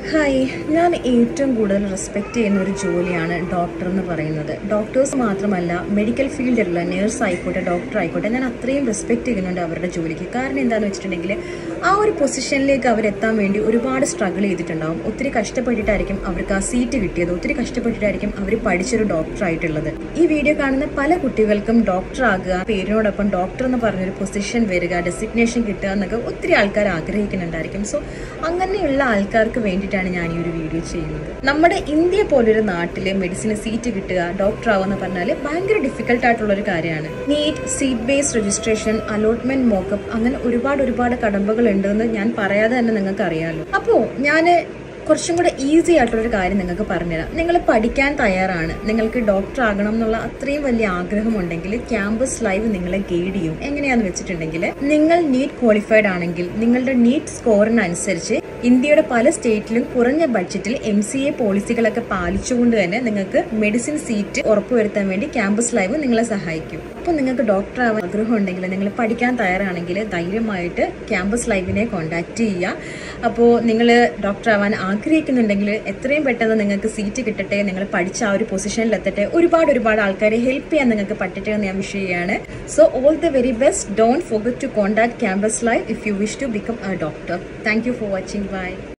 hi ഞാൻ ഏറ്റവും കൂടുതൽ റെസ്പെക്ട് ചെയ്യുന്ന ഒരു ജോലിയാണ് ഡോക്ടർ എന്ന് പറയുന്നത് ഡോക്ടേഴ്സ് മാത്രമല്ല മെഡിക്കൽ ഫീൽഡിലുള്ള നേഴ്സ് ആയിക്കോട്ടെ ഡോക്ടർ ആയിക്കോട്ടെ ഞാൻ അത്രയും റെസ്പെക്ട് ചെയ്യുന്നുണ്ട് അവരുടെ ജോലിക്ക് കാരണം എന്താണെന്ന് വെച്ചിട്ടുണ്ടെങ്കിൽ ആ ഒരു പൊസിഷനിലേക്ക് അവരെത്താൻ വേണ്ടി ഒരുപാട് സ്ട്രഗിൾ ചെയ്തിട്ടുണ്ടാവും ഒത്തിരി കഷ്ടപ്പെട്ടിട്ടായിരിക്കും അവർക്ക് ആ സീറ്റ് കിട്ടിയത് ഒത്തിരി കഷ്ടപ്പെട്ടിട്ടായിരിക്കും അവർ പഠിച്ചൊരു ഡോക്ടർ ആയിട്ടുള്ളത് ഈ വീഡിയോ കാണുന്ന പല കുട്ടികൾക്കും ഡോക്ടർ ആകുക പേരിനോടൊപ്പം ഡോക്ടർ എന്ന് പറഞ്ഞൊരു പൊസിഷൻ വരിക ഡെസിഗ്നേഷൻ കിട്ടുക എന്നൊക്കെ ഒത്തിരി ആൾക്കാർ ആഗ്രഹിക്കുന്നുണ്ടായിരിക്കും സോ അങ്ങനെയുള്ള ആൾക്കാർക്ക് വേണ്ടിയിട്ടാണ് ഞാൻ ഈ ഒരു വീഡിയോ ചെയ്യുന്നത് നമ്മുടെ ഇന്ത്യ പോലൊരു നാട്ടില് മെഡിസിന് സീറ്റ് കിട്ടുക ഡോക്ടർ ആവുക പറഞ്ഞാൽ ഭയങ്കര ഡിഫിക്കൽട്ട് ആയിട്ടുള്ള ഒരു കാര്യമാണ് NEET seat based registration allotment mockup അങ്ങനെ ഒരുപാട് ഒരുപാട് കടമ്പകൾ ഉണ്ടെന്ന് ഞാൻ പറയാതെ തന്നെ നിങ്ങൾക്ക് അറിയാമല്ലോ അപ്പോൾ ഞാൻ കുറച്ചും കൂടെ ഈസി ആയിട്ടുള്ളൊരു കാര്യം നിങ്ങൾക്ക് പറഞ്ഞുതരാം നിങ്ങൾ പഠിക്കാൻ തയ്യാറാണ് നിങ്ങൾക്ക് ഡോക്ടർ ആകണം എന്നുള്ള അത്രയും വലിയ ആഗ്രഹമുണ്ടെങ്കിൽ ക്യാമ്പസ് ലൈവ് നിങ്ങളെ ഗൈഡ് ചെയ്യും എങ്ങനെയാന്ന് വെച്ചിട്ടുണ്ടെങ്കിൽ നിങ്ങൾ നീറ്റ് ക്വാളിഫൈഡ് ആണെങ്കിൽ നിങ്ങളുടെ നീറ്റ് സ്കോറിനനുസരിച്ച് ഇന്ത്യയുടെ പല സ്റ്റേറ്റിലും കുറഞ്ഞ ബഡ്ജറ്റിൽ എം സി എ പോളിസികളൊക്കെ പാലിച്ചുകൊണ്ട് തന്നെ നിങ്ങൾക്ക് മെഡിസിൻ സീറ്റ് ഉറപ്പുവരുത്താൻ വേണ്ടി ക്യാമ്പസ് ലൈവ് നിങ്ങളെ സഹായിക്കും അപ്പോൾ നിങ്ങൾക്ക് ഡോക്ടർ ആവാൻ ആഗ്രഹം ഉണ്ടെങ്കിൽ നിങ്ങൾ പഠിക്കാൻ തയ്യാറാണെങ്കിൽ ധൈര്യമായിട്ട് ക്യാമ്പസ് ലൈവിനെ കോൺടാക്ട് ചെയ്യുക അപ്പോൾ നിങ്ങൾ ഡോക്ടർ ആവാൻ ആഗ്രഹിക്കുന്നുണ്ടെങ്കിൽ എത്രയും പെട്ടെന്ന് നിങ്ങൾക്ക് സീറ്റ് കിട്ടട്ടെ നിങ്ങൾ പഠിച്ച ആ ഒരു പൊസിഷനിൽ എത്തട്ടെ ഒരുപാട് ഒരുപാട് ആൾക്കാരെ ഹെൽപ്പ് ചെയ്യാൻ നിങ്ങൾക്ക് പറ്റട്ടെ എന്ന് ഞാൻ വിഷ് ചെയ്യാണ് so all the very best don't forget to contact campus live if you wish to become a doctor thank you for watching by